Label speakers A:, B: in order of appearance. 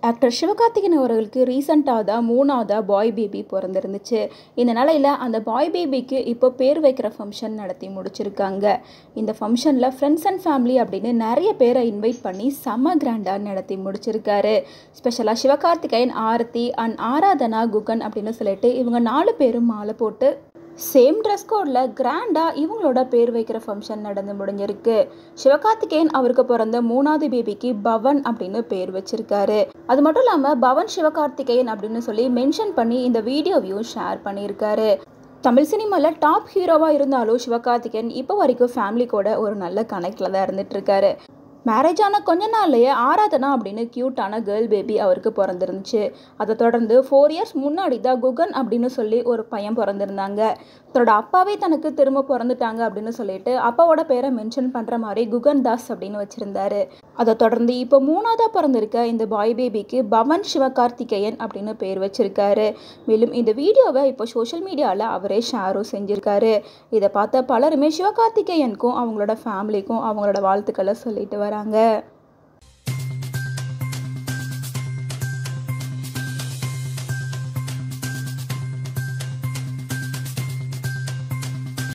A: actor Sivakarthikeyan அவர்களுக்கு ரீசெண்டாக தான் மூணாவதா பாய் பேபி பிறந்திருந்துச்சு இந்த நிலையில் அந்த பாய் பேபிக்கு இப்போ பேர் வைக்கிற ஃபங்க்ஷன் நடத்தி முடிச்சிருக்காங்க இந்த ஃபங்க்ஷனில் ஃப்ரெண்ட்ஸ் அண்ட் ஃபேமிலி அப்படின்னு நிறைய பேரை இன்வைட் பண்ணி செம்ம கிராண்டாக நடத்தி முடிச்சிருக்காரு ஸ்பெஷலாக சிவகார்த்திகேயன் ஆரத்தி அண்ட் ஆராதனா குகன் அப்படின்னு சொல்லிட்டு இவங்க நாலு பேரும் மாலை போட்டு சேம் ட்ரெஸ் கோடில் கிராண்டாக இவங்களோட பேர் வைக்கிற ஃபங்க்ஷன் நடந்து முடிஞ்சிருக்கு சிவகார்த்திகேயன் அவருக்கு பிறந்த மூணாவது பேபிக்கு பவன் அப்படின்னு பேர் வச்சிருக்காரு அது மட்டும் இல்லாமல் பவன் சிவகார்த்திகேயன் அப்படின்னு சொல்லி மென்ஷன் பண்ணி இந்த வீடியோவையும் ஷேர் பண்ணியிருக்காரு தமிழ் சினிமாவில் டாப் ஹீரோவாக இருந்தாலும் சிவகார்த்திகேயன் இப்போ வரைக்கும் ஃபேமிலி கூட ஒரு நல்ல கனெக்டில் தான் இருந்துட்டு இருக்காரு மேரேஜ் ஆன கொஞ்ச நாள்லயே ஆராதனா அப்படின்னு க்யூட்டான கேர்ள் பேபி அவருக்கு பிறந்திருந்துச்சு அதை தொடர்ந்து ஃபோர் இயர்ஸ் முன்னாடி தான் குகன் அப்படின்னு சொல்லி ஒரு பையன் பிறந்திருந்தாங்க தன்னோட அப்பாவே தனக்கு திரும்ப பிறந்துட்டாங்க அப்படின்னு சொல்லிட்டு அப்பாவோட பேரை மென்ஷன் பண்ணுற மாதிரி குகன் தாஸ் அப்படின்னு வச்சுருந்தாரு அதை தொடர்ந்து இப்போ மூணாவதாக பிறந்திருக்க இந்த பாய் பேபிக்கு பவன் சிவகார்த்திகேயன் அப்படின்னு பேர் வச்சிருக்காரு மேலும் இந்த வீடியோவை இப்போ சோஷியல் மீடியாவில் அவரே ஷேரும் செஞ்சுருக்காரு இதை பார்த்த பலருமே சிவகார்த்திகேயனுக்கும் அவங்களோட ஃபேமிலிக்கும் அவங்களோட வாழ்த்துக்களை சொல்லிட்டு வராங்க